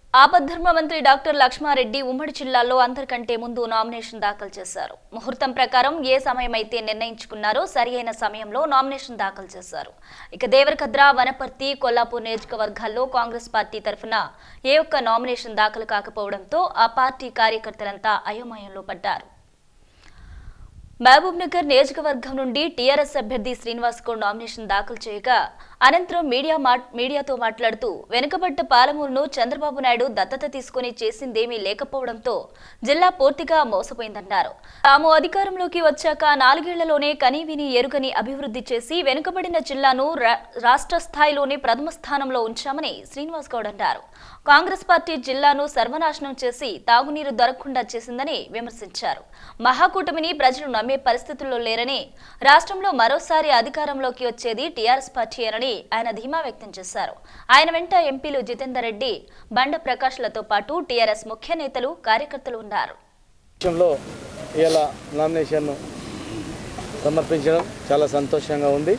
ఆపద్ధర్మ మంత్రి డాక్టర్ లక్ష్మారెడ్డి ఉమ్మడి జిల్లాలో అందరికంటే ముందు నామినేషన్ దాఖలు చేశారు ముహూర్తం ప్రకారం ఏ సమయమైతే నిర్ణయించుకున్నారో సరి అయిన సమయంలో నామినేషన్ దాఖలు చేశారు ఇక దేవరకద్ర వనపర్తి కొల్లాపూర్ నియోజకవర్గాల్లో కాంగ్రెస్ పార్టీ తరఫున ఏ ఒక్క నామినేషన్ దాఖలు కాకపోవడంతో ఆ పార్టీ కార్యకర్తలంతా అయోమయంలో పడ్డారు మహబూబ్ నగర్ నియోజకవర్గం నుండి టీఆర్ఎస్ అభ్యర్థి శ్రీనివాస్ గౌడ్ నామినేషన్ దాఖలు చేయగా అనంతరం మీడియా మాట్- మీడియాతో మాట్లాడుతూ వెనుకబడ్డ పాలమూరును చంద్రబాబు నాయుడు దత్తత తీసుకుని చేసిందేమీ లేకపోవడంతో జిల్లా పూర్తిగా మోసపోయిందన్నారు తాము అధికారంలోకి వచ్చాక నాలుగేళ్లలోనే కనీవిని ఎరుగని అభివృద్ధి చేసి వెనుకబడిన జిల్లాను రా- రాష్ట్ర స్థాయిలోనే ప్రథమ స్థానంలో ఉంచామని శ్రీనివాస్ గౌడ్ అన్నారు కాంగ్రెస్ పార్టీ జిల్లాను సర్వనాశనం చేసి తాగునీరు దొరకకుండా చేసిందని విమర్శించారు మహాకూటమిని ప్రజలు నమ్మే పరిస్థితుల్లో లేరని రాష్ట్రంలో మరోసారి అధికారంలోకి వచ్చేది టీఆర్ఎస్ పార్టీయేనని ఆయన ధీమా వ్యక్తం చేశారు ఆయన వెంట ఎంపీలు జితేందర్ రెడ్డి బండ ప్రకాష్లతో పాటు టీఆర్ఎస్ ముఖ్య నేతలు కార్యకర్తలు ఉన్నారు విషయంలో ఇలా నామినేషన్ను సమర్పించడం చాలా సంతోషంగా ఉంది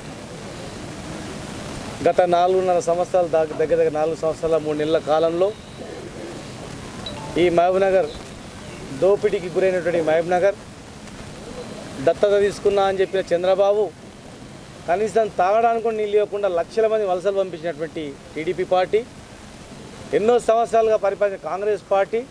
గత నాలుగున్నర సంవత్సరాల దాకా దగ్గర దగ్గర నాలుగు సంవత్సరాల మూడు నెలల కాలంలో ఈ మహబూబ్నగర్ దోపిడీకి గురైనటువంటి మహబూబ్నగర్ దత్తత తీసుకున్నా అని చెప్పిన చంద్రబాబు కనీసం తాగడానికి కూడా నీళ్ళు ఇవ్వకుండా లక్షల మంది వలసలు పంపించినటువంటి టీడీపీ పార్టీ ఎన్నో సంవత్సరాలుగా పరిపాలించిన కాంగ్రెస్ పార్టీ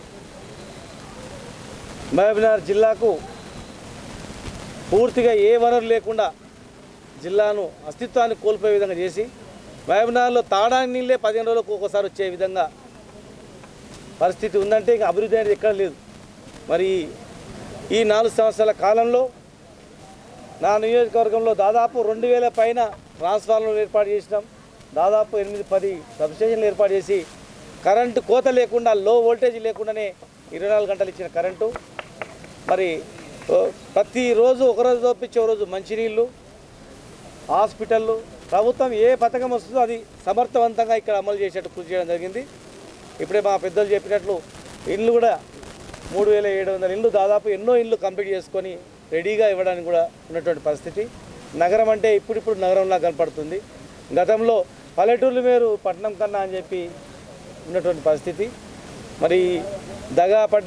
మహబూబ్నగర్ జిల్లాకు పూర్తిగా ఏ వనరు లేకుండా జిల్లాను అస్తిత్వాన్ని కోల్పోయే విధంగా చేసి మహబూబ్నగర్లో తాడానికి నీళ్ళే పదిహేను రోజులకు ఒక్కోసారి వచ్చే విధంగా పరిస్థితి ఉందంటే ఇంకా అభివృద్ధి అనేది ఎక్కడ లేదు మరి ఈ నాలుగు సంవత్సరాల కాలంలో నా నియోజకవర్గంలో దాదాపు రెండు వేల పైన ట్రాన్స్ఫార్మర్లు ఏర్పాటు చేసినాం దాదాపు ఎనిమిది పది సబ్స్టేషన్లు ఏర్పాటు చేసి కరెంటు కోత లేకుండా లో వోల్టేజ్ లేకుండానే ఇరవై నాలుగు గంటలు ఇచ్చిన కరెంటు మరి ఓ, ప్రతిరోజు ఒకరోజు తప్పించే ఒక రోజు మంచినీళ్ళు హాస్పిటళ్ళు ప్రభుత్వం ఏ పథకం వస్తుందో అది సమర్థవంతంగా ఇక్కడ అమలు చేసేట్టు కృషి చేయడం జరిగింది ఇప్పుడే మా పెద్దలు చెప్పినట్లు ఇల్లు కూడా మూడు వేల ఏడు వందల ఇల్లు దాదాపు ఎన్నో ఇల్లు కంప్లీట్ చేసుకొని రెడీగా ఇవ్వడానికి కూడా ఉన్నటువంటి పరిస్థితి నగరం అంటే ఇప్పుడిప్పుడు నగరంలా కనపడుతుంది గతంలో పల్లెటూర్లు వేరు పట్టణం కన్నా అని చెప్పి ఉన్నటువంటి పరిస్థితి మరి దగా పడ్డ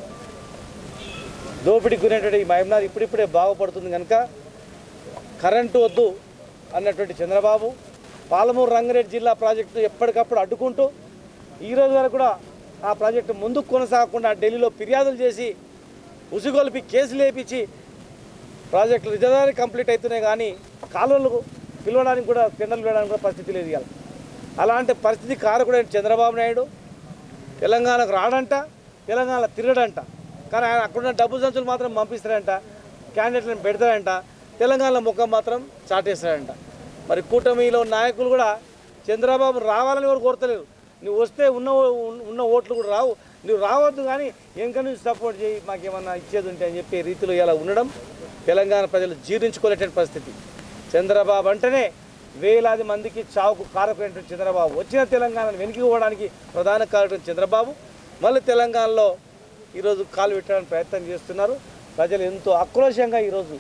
దోపిడీకి గురైనటువంటి ఈ మహమ్నాథ్ ఇప్పుడిప్పుడే బాగుపడుతుంది కనుక కరెంటు వద్దు అన్నటువంటి చంద్రబాబు పాలమూరు రంగారెడ్డి జిల్లా ప్రాజెక్టు ఎప్పటికప్పుడు అడ్డుకుంటూ ఈ రోజు వరకు కూడా ఆ ప్రాజెక్టు ముందుకు కొనసాగకుండా ఢిల్లీలో ఫిర్యాదులు చేసి ఉసుగొలిపి కేసులు వేపించి ప్రాజెక్టులు రిజర్వాయర్ కంప్లీట్ అవుతున్నాయి కానీ కాలువలకు పిలవడానికి కూడా టెండర్లు వేయడానికి కూడా పరిస్థితి లేదు ఇవాళ అలాంటి పరిస్థితి కారకుడైన చంద్రబాబు నాయుడు తెలంగాణకు రాడంట తెలంగాణ తిరగడంట కానీ ఆయన అక్కడున్న డబ్బు సంచులు మాత్రం పంపిస్తాడంట క్యాండిడేట్లను పెడతాడంట తెలంగాణ ముఖం మాత్రం చాటేస్తాడంట మరి కూటమిలో నాయకులు కూడా చంద్రబాబు రావాలని ఎవరు కోరతలేరు నువ్వు వస్తే ఉన్న ఓ- ఉన్న ఓట్లు కూడా రావు నువ్వు రావద్దు కానీ వెనక నుంచి సపోర్ట్ చేయి మాకేమన్నా ఇచ్చేది ఉంటే అని చెప్పే రీతిలో ఇలా ఉండడం తెలంగాణ ప్రజలు జీర్ణించుకోలేటువంటి పరిస్థితి చంద్రబాబు అంటేనే వేలాది మందికి చావుకు కారకులైనటువంటి చంద్రబాబు వచ్చిన తెలంగాణను వెనక్కి పోవడానికి ప్రధాన కారకుడు చంద్రబాబు మళ్ళీ తెలంగాణలో ఈరోజు కాలు పెట్టడానికి ప్రయత్నం చేస్తున్నారు ప్రజలు ఎంతో ఆక్రోశంగా ఈరోజు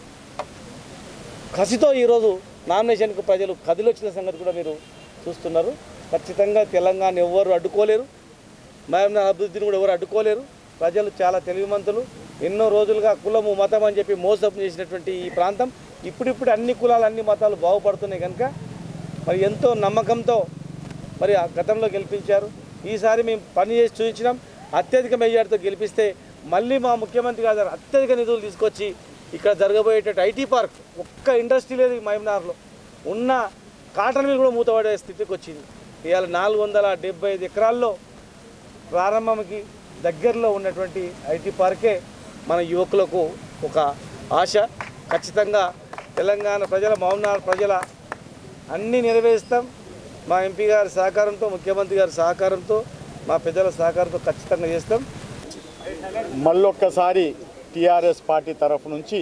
కసితో ఈరోజు నామినేషన్కు ప్రజలు కదిలొచ్చిన సంగతి కూడా మీరు చూస్తున్నారు ఖచ్చితంగా తెలంగాణ ఎవ్వరు అడ్డుకోలేరు మహమ్నా అభివృద్ధిని కూడా ఎవరు అడ్డుకోలేరు ప్రజలు చాలా తెలివిమంతులు ఎన్నో రోజులుగా కులము మతం అని చెప్పి మోసం చేసినటువంటి ఈ ప్రాంతం ఇప్పుడిప్పుడు అన్ని కులాలు అన్ని మతాలు బాగుపడుతున్నాయి కనుక మరి ఎంతో నమ్మకంతో మరి ఆ గతంలో గెలిపించారు ఈసారి మేము పని చేసి చూపించినాం అత్యధిక మెజార్టీతో గెలిపిస్తే మళ్ళీ మా ముఖ్యమంత్రి గారు అత్యధిక నిధులు తీసుకొచ్చి ఇక్కడ జరగబోయేటట్టు ఐటీ పార్క్ ఒక్క ఇండస్ట్రీ లేదు ఈ మహమ్నార్లో ఉన్న కాటన్ మిల్ కూడా మూతపడే స్థితికి వచ్చింది ఇవాళ నాలుగు వందల డెబ్బై ఐదు ఎకరాల్లో ప్రారంభంకి దగ్గరలో ఉన్నటువంటి ఐటీ పార్కే మన యువకులకు ఒక ఆశ ఖచ్చితంగా తెలంగాణ ప్రజల మౌనార్ ప్రజల అన్నీ నెరవేరుస్తాం మా ఎంపీ గారి సహకారంతో ముఖ్యమంత్రి గారి సహకారంతో మా పెద్దల సహకారంతో ఖచ్చితంగా చేస్తాం మళ్ళొక్కసారి టీఆర్ఎస్ పార్టీ తరఫు నుంచి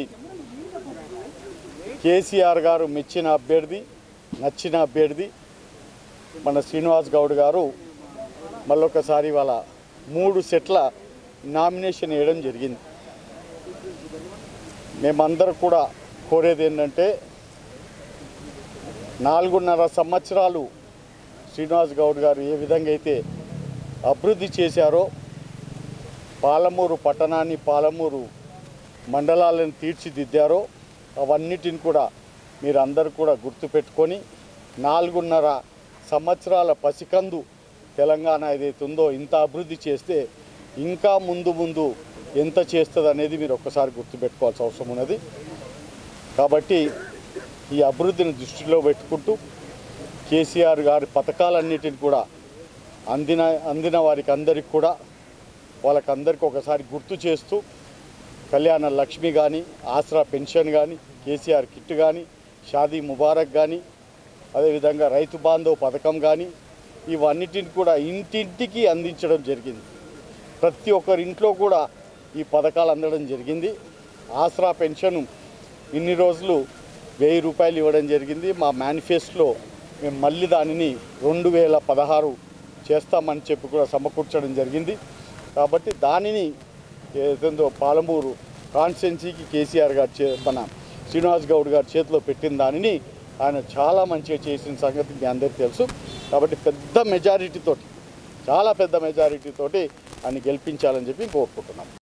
కేసీఆర్ గారు మెచ్చిన అభ్యర్థి నచ్చిన అభ్యర్థి మన శ్రీనివాస్ గౌడ్ గారు మళ్ళొక్కసారి వాళ్ళ మూడు సెట్ల నామినేషన్ వేయడం జరిగింది మేమందరం కూడా కోరేది ఏంటంటే నాలుగున్నర సంవత్సరాలు శ్రీనివాస్ గౌడ్ గారు ఏ విధంగా అయితే అభివృద్ధి చేశారో పాలమూరు పట్టణాన్ని పాలమూరు మండలాలను తీర్చిదిద్దారో అవన్నిటిని కూడా మీరందరూ కూడా గుర్తుపెట్టుకొని నాలుగున్నర సంవత్సరాల పసికందు తెలంగాణ ఏదైతే ఉందో ఇంత అభివృద్ధి చేస్తే ఇంకా ముందు ముందు ఎంత చేస్తుంది అనేది మీరు ఒక్కసారి గుర్తుపెట్టుకోవాల్సిన అవసరం ఉన్నది కాబట్టి ఈ అభివృద్ధిని దృష్టిలో పెట్టుకుంటూ కేసీఆర్ గారి పథకాలన్నిటిని కూడా అందిన అందిన వారికి అందరికి కూడా వాళ్ళకందరికీ ఒకసారి గుర్తు చేస్తూ కళ్యాణ లక్ష్మి కానీ ఆసరా పెన్షన్ కానీ కేసీఆర్ కిట్ కానీ షాదీ ముబారక్ కానీ అదేవిధంగా రైతు బాంధవ్ పథకం కానీ ఇవన్నిటిని కూడా ఇంటింటికి అందించడం జరిగింది ప్రతి ఒక్కరి ఇంట్లో కూడా ఈ పథకాలు అందడం జరిగింది ఆసరా పెన్షన్ ఇన్ని రోజులు వెయ్యి రూపాయలు ఇవ్వడం జరిగింది మా మేనిఫెస్టోలో మేము మళ్ళీ దానిని రెండు వేల పదహారు చేస్తామని చెప్పి కూడా సమకూర్చడం జరిగింది కాబట్టి దానిని ఏదో పాలమూరు కాన్స్టెన్సీకి కేసీఆర్ గారు చే మన శ్రీనివాస్ గౌడ్ గారి చేతిలో పెట్టిన దానిని ఆయన చాలా మంచిగా చేసిన సంగతి మీ అందరికీ తెలుసు కాబట్టి పెద్ద మెజారిటీతోటి చాలా పెద్ద మెజారిటీతోటి ఆయన గెలిపించాలని చెప్పి కోరుకుంటున్నాం